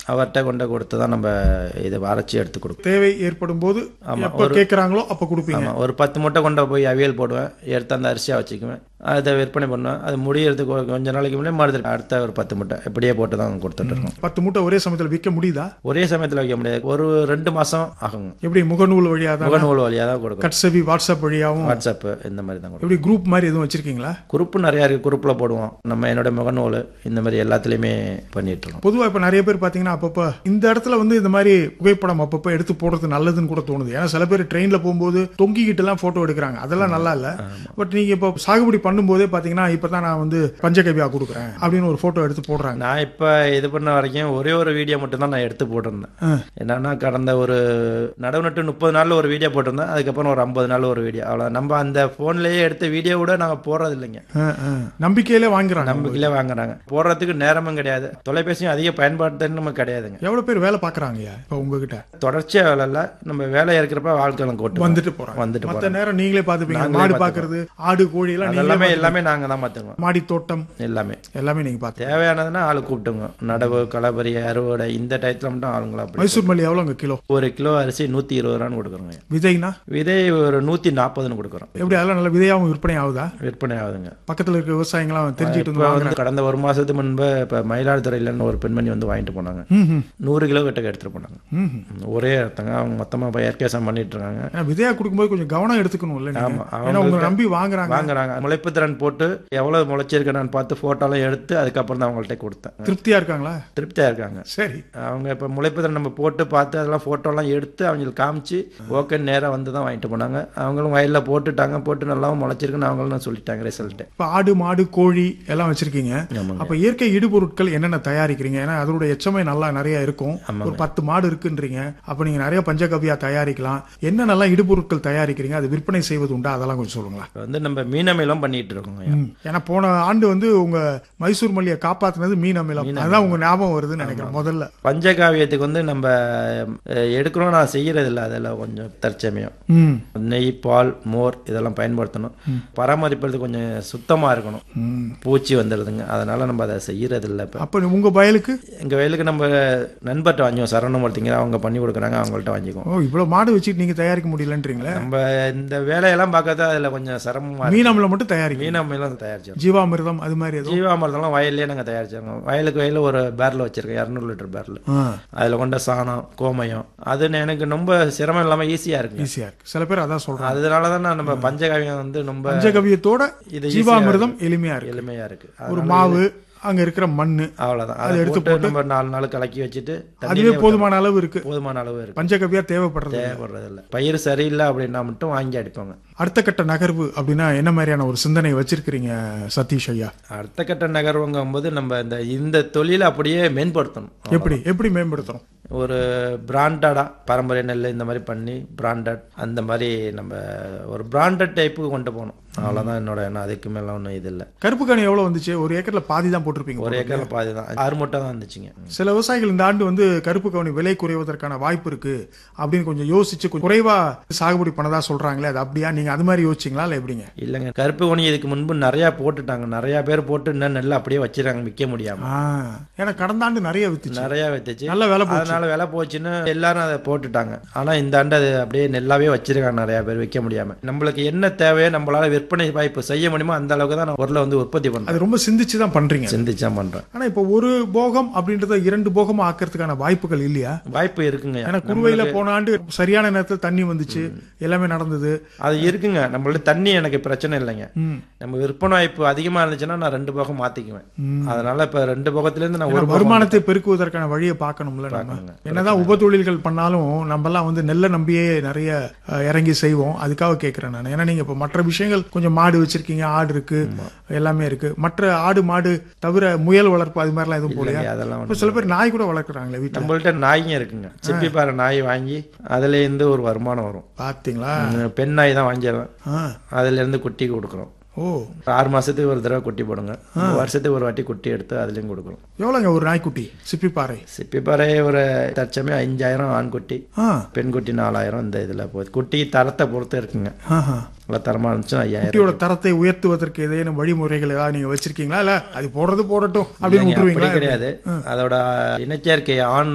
அவர்கிட்ட கொண்டு கொடுத்து தான் நம்ம இதை அரைச்சி எடுத்து கொடுப்போம் தேவை ஏற்படும் போது எப்ப கேக்குறாங்களோ அப்ப கொடுப்பீங்க ஆமாம் ஒரு பத்து முட்டை கொண்டு போய் அவியல் போடுவேன் எடுத்து அந்த அரிசியாக வச்சுக்குவேன் அதை விற்பனை பண்ணுவேன் அது முடியறதுக்கு ஒரு கொஞ்ச நாளைக்கு முன்னாடி மறுபடியும் அடுத்த ஒரு பத்து முட்டை இப்படியே போட்டு தான் கொடுத்துட்டு இருக்கோம் பத்து மூட்டை ஒரே சமயத்துல விற்க முடியுதா ஒரே சமயத்தில் வைக்க முடியாது ஒரு ரெண்டு மாதம் ஆகுங்க எப்படி முகநூல் வழியா தான் முகநூல் வழியாக தான் கொடுக்கும் கட்சவி வாட்ஸ்அப் வழியாவும் வாட்ஸ்அப்பு இந்த மாதிரி தான் கொடுக்கும் எப்படி குரூப் மாதிரி எதுவும் வச்சிருக்கீங்களா குரூப்பு நிறையா இருக்குது குரூப்பில் போடுவோம் நம்ம என்னோட முகநூல் இந்த மாதிரி எல்லாத்துலேயுமே பண்ணிட்டு இருக்கோம் பொதுவா இப்ப நிறைய பேர் பாத்தீங்கன்னா அப்பப்ப இந்த இடத்துல வந்து இந்த மாதிரி புகைப்படம் அப்பப்ப எடுத்து போடுறது நல்லதுன்னு கூட தோணுது ஏன்னா சில பேர் ட்ரெயின்ல போகும்போது தொங்கிக்கிட்டு எல்லாம் போட்டோ எடுக்கிறாங்க அதெல்லாம் நல்லா இல்ல பட் நீங்க இப்போ சாகுபடி பண்ணும்போதே பாத்தீங்கன்னா இப்பதான் நான் வந்து பஞ்சகவியா கொடுக்குறேன் அப்படின்னு ஒரு போட்டோ எடுத்து போடுறாங்க நான் இப்போ இது பண்ண வரைக்கும் ஒரே ஒரு வீடியோ மட்டும் தான் நான் எடுத்து போட்டிருந்தேன் ஆ. என்னன்னா கடந்த ஒரு நடவு நட்டு முப்பது நாளில் ஒரு வீடியோ போட்டிருந்தேன் அதுக்கப்புறம் ஒரு ஐம்பது நாள் ஒரு வீடியோ அவ்வளோ நம்ம அந்த ஃபோன்லேயே எடுத்த வீடியோ கூட நாங்கள் போடுறது இல்லைங்க ஆ, ஆ. நம்பிக்கையிலே வாங்குறாங்க நம்பிக்கையிலே வாங்குறாங்க போடுறதுக்கு நேரமும் கிடையாது தொலைபேசியும் அதிக பயன்பாடுன்னு நம்ம கிடையாதுங்க எவ்வளவு பேர் வேலை பாக்குறாங்கய்யா இப்ப உங்ககிட்ட தொடர்ச்சியாக வேலை இல்லை நம்ம வேலை இருக்கிறப்ப வாழ்க்கை கொட்டு வந்துட்டு போறாங்க வந்துட்டு மத்த நேரம் நீங்களே பாத்துப்பீங்க நாங்களே மாடு பாக்குறது ஆடு கோழி எல்லாம் நீங்களே எல்லாமே எல்லாமே நாங்கள் தான் பார்த்துக்குவோம் மாடி தோட்டம் எல்லாமே எல்லாமே நீங்க பாத்து தேவையானதுன்னா ஆளு கூப்பிட்டுங்க நடவு களபரி அறுவடை இந்த டயத்தில் மட்டும் ஆளுங்களா அப்படி மைசூர் மல்லி எவ்வளவுங்க கிலோ ஒரு கிலோ அரிசி நூற்றி இருபது ரூபான்னு கொடுக்குறோங்க விதைனா விதை ஒரு நூற்றி நாற்பதுன்னு கொடுக்குறோம் எப்படி அதெல்லாம் நல்ல விதையாவும் விற்பனை ஆகுதா விற்பனை ஆகுதுங்க பக்கத்துல இருக்க விவசாயிங்களாம் தெரிஞ்சுட்டு வந்து இப்போ வந்து கடந்த ஒரு மாசத்துக்கு முன்பு இப்போ மயிலாடுதுறையிலன்னு ஒரு பெண்மணி வந்து வாங்கிட்டு போனாங்க ம், ம், நூறு கிலோ கிட்ட எடுத்துட்டு போனாங்க ம், ம். ஒரே இடத்தங்க அவங்க மொத்தமாக இப்போ இயற்கையாசம் பண்ணிட்டு இருக்காங்க ஏன்னா விதையா கொடுக்கும்போது கொஞ்சம் கவனம் எடுத்துக்கணும் இல்ல நீங்க ஆமா, ஏன்னா உங்களை நம்பி வாங்குறாங்க வாங்குறாங்க முளைப்பு திறன் போட்டு எவ்வளவு முளைச்சிருக்கேன்னு பார்த்து ஃபோட்டோலாம் எடுத்து அதுக்கப்புறம் தான் அவங்கள்ட்ட கொடுத்தேன் திருப்தியா இருக்காங்களா திருப்தியாக இருக்காங்க சரி அவங்க இப்போ முளைப்பு திறன் நம்ம போட்டு பார்த்து அதெல்லாம் ஃபோட்டோலாம் எடுத்து அவங்களுக்கு காமிச்சு ஓகே நேராக வந்து தான் வாங்கிட்டு போனாங்க அவங்களும் வயலில் போட்டுட்டாங்க போட்டு நல்லாவும் முளைச்சிருக்குன்னு அவங்களும் சொல்லிட்டாங்க ரிசல்ட்டு இப்ப ஆடு மாடு கோழி எல்லாம் வச்சிருக்கீங்க ஆமாங்க. அப்ப இயற்கை இடுபொருட்கள் என்னென்ன தயாரிக்கிறீங்க ஏன்னா அதோட எச்சமே நல்லா நிறைய இருக்கும் ஒரு பத்து மாடு இருக்குன்றீங்க அப்ப நீங்க நிறைய பஞ்சகவியா தயாரிக்கலாம் என்னென்னலாம் இடுபொருட்கள் தயாரிக்கிறீங்க அது விற்பனை செய்வது உண்டா அதெல்லாம் கொஞ்சம் சொல்லுங்களேன் இப்போ வந்து நம்ம மீன் அமிலம் பண்ணிட்டு இருக்கோங்க ம். ஏன்னா போன ஆண்டு வந்து உங்க மைசூர் மல்லியை காப்பாத்துனது மீன் அமிலம் அதுதான் உங்க ஞாபகம் வருதுன்னு நினைக்கிறேன் முதல்ல பஞ்சகாவியத்துக்கு வந்து நம்ம அஹ், எடுக்கிறோம் நான் செய்யறது இல்லை அதெல்லாம் கொஞ்சம் தற்சமயம் ம் நெய் பால் மோர் இதெல்லாம் பயன்படுத்தணும் பராமரிப்பது கொஞ்சம் சுத்தமாக இருக்கணும் ம். பூச்சி வந்துடுதுங்க அதனால நம்ம அதை செய்யறது இல்லை இப்போ அப்ப உங்க வயலுக்கு எங்கள் வயலுக்கு நம்ம நண்பர்கிட்ட வாங்கிவோம் சரவணம் ஒருத்தங்க அவங்க பண்ணி கொடுக்குறாங்க அவங்கள்ட்ட வாங்கிக்குவோம் ஓ இவ்வளவு மாடு வச்சுட்டு நீங்க தயாரிக்க முடியலன்றீங்களே நம்ம இந்த வேலையெல்லாம் பார்க்கறது அதில் கொஞ்சம் சிரமமாக மீன் அமிலம் மட்டும் தயாரிக்க மீன் அமிலம் தயாரிச்சோம் ஜீவாமிர்தம் அது மாதிரி எதுவும் ஜீவாமிரதம்லாம் வயல்லே நாங்கள் தயாரிச்சோங்க வயலுக்கு வயலில் ஒரு பேரல் வச்சிருக்கோம் இரநூறு லிட்டர் பேரல் ஆ அதில் கொண்ட சாணம் கோமயம் அது எனக்கு ரொம்ப சிரமம் இல்லாமல் ஈஸியாக இருக்குங்க ஈஸியா இருக்கு சில பேர் அதான் சொல்றாங்க அதனால தான் நான் நம்ம பஞ்சகாவியம் வந்து ரொம்ப பஞ்சகவியத்தோட இது ஜீவாமிர்தம் எளிமையா இருக்கு எளிமையாக இருக்கு ஒரு மாவு அங்க இருக்கிற மண்ணு அவ்வளோதான் அதை எடுத்து நம்ம நாலு நாள் கலக்கி வச்சுட்டு அதுவே தண்ணியிலே போதுமான அளவு இருக்கு போதுமான அளவு இருக்கு பஞ்சகவியா தேவைப்படுறது தேவைப்படுறதில்ல பயிர் சரியில்லை அப்படின்னா மட்டும் வாங்கி அடிப்பாங்க அடுத்த கட்ட நகர்வு அப்படின்னா என்ன மாதிரியான ஒரு சிந்தனை வச்சிருக்கிறீங்க சதீஷ் ஐயா அடுத்த கட்ட நகர்வுங்கும் போது நம்ம இந்த இந்த தொழிலை அப்படியே மேம்படுத்தணும் எப்படி எப்படி மேம்படுத்துறோம் ஒரு பிராண்டடாக பாரம்பரிய நெல் இந்த மாதிரி பண்ணி பிராண்டட் அந்த மாதிரி நம்ம ஒரு பிராண்டட் டைப்புக்கு கொண்டு போகணும் அவ்வளோதான் என்னோட எண்ணம் அதுக்கு மேலே ஒன்றும் இது இல்லை கருப்பு கணி எவ்வளவு வந்துச்சு ஒரு ஏக்கர்ல பாதி தான் போட்டிருப்பீங்க ஒரு ஏக்கரில் பாதி தான் ஆறு மூட்டை தான் வந்துச்சுங்க சில விவசாயிகள் இந்த ஆண்டு வந்து கருப்பு கவனி விலை குறைவதற்கான வாய்ப்பு இருக்கு அப்படின்னு கொஞ்சம் யோசிச்சு கொஞ்சம் குறைவா சாகுபடி பண்ணதா சொல்றாங்களே அது அப்படியா நீங்க அது மாதிரி யோசிச்சீங்களா இல்ல எப்படிங்க இல்லைங்க கருப்பு கோணி இதுக்கு முன்பு நிறையா போட்டுட்டாங்க நிறையா பேர் போட்டு இன்னும் நெல் அப்படியே வச்சிருக்காங்க விற்க முடியாமல் ஆ ஏன்னா கடந்த ஆண்டு நிறைய வித்துச்சு நிறையா வித்துச்சு நல்ல வேலை போச்சு அதனால விலை போச்சுன்னு எல்லாரும் அதை போட்டுட்டாங்க ஆனா இந்த ஆண்டு அது அப்படியே நெல்லாவே வச்சிருக்காங்க நிறைய பேர் விற்க முடியாம நம்மளுக்கு என்ன தேவையோ நம்மளால விற்பனை வாய்ப்பு செய்ய முடியுமோ அந்த அளவுக்கு தான் நான் பொருளை வந்து உற்பத்தி பண்றேன் அது ரொம்ப சிந்திச்சு தான் பண்றீங்க சிந்திச்சா பண்றேன் ஆனா இப்போ ஒரு போகம் அப்படின்றத இரண்டு போகமா ஆக்கிறதுக்கான வாய்ப்புகள் இல்லையா வாய்ப்பு இருக்குங்க ஏன்னா குறுவையில போன ஆண்டு சரியான நேரத்துல தண்ணி வந்துச்சு எல்லாமே நடந்தது அது இருக்குங்க நம்மள்ட்ட தண்ணி எனக்கு பிரச்சனை இல்லைங்க ம். நம்ம விற்பனை வாய்ப்பு அதிகமா இருந்துச்சுன்னா நான் ரெண்டு போகம் மாத்திக்குவேன் அதனால இப்ப ரெண்டு போகத்துல இருந்து நான் ஒரு ஏன்னா போகம் வருமானத்தை பெருக்குவதற்கான வழியை பார்க்கணும்ல நம்ம என்னதான் உபத்தொழில்கள் பண்ணாலும் நம்ம எல்லாம் வந்து நெல்லை நம்பியே நிறைய அஹ், இறங்கி செய்வோம் அதுக்காக கேட்கிறேன் நான் ஏன்னா நீங்க இப்ப மற்ற விஷயங்கள் கொஞ்சம் மாடு வச்சிருக்கீங்க ஆடு இருக்கு எல்லாமே இருக்கு மற்ற ஆடு மாடு தவிர முயல் வளர்ப்பு அது மாதிரிலாம் எதுவும் போலையா இல்லைங்க, அதெல்லாம் இப்ப சில பேர் நாய் கூட வளர்க்குறாங்களே வீட்டுல நம்மள்ட்ட நாய்ங்க இருக்குங்க சிப்பிப்பாறை நாய் வாங்கி அதுல இருந்து ஒரு வருமானம் வரும் பாத்தீங்களா உம், பெண் நாய் தான் வாங்கிடுவேன் ஆ. அதுல இருந்து குட்டி கொடுக்குறோம் ஓ ஆறு மாசத்துக்கு ஒரு தடவை குட்டி போடுங்க வருஷத்துக்கு ஒரு வாட்டி குட்டி எடுத்து அதுலயும் கொடுக்குறோம் எவ்வளவுங்க ஒரு நாய்க்குட்டி சிப்பிப்பாறை சிப்பிப்பாறை ஒரு தற்சமயம் அஞ்சாயிரம் ஆண் குட்டி ஆ பெண் குட்டி நாலாயிரம் இந்த இதுல போகுது குட்டி தரத்தை பொறுத்து இருக்குங்க ஆஹா. நல்லா தரமா இருந்துச்சுன்னா ஐயாயிரம் குட்டியோட தரத்தை உயர்த்துவதற்கு ஏதேனும் வழிமுறைகள் ஏதாவது நீங்க வச்சிருக்கீங்களா இல்ல அது போடுறது போடட்டும் அப்படின்னு இல்லைங்க, அப்படி விட்டுருவீங்களா கிடையாது அதோட இனச்சேர்க்கை ஆண்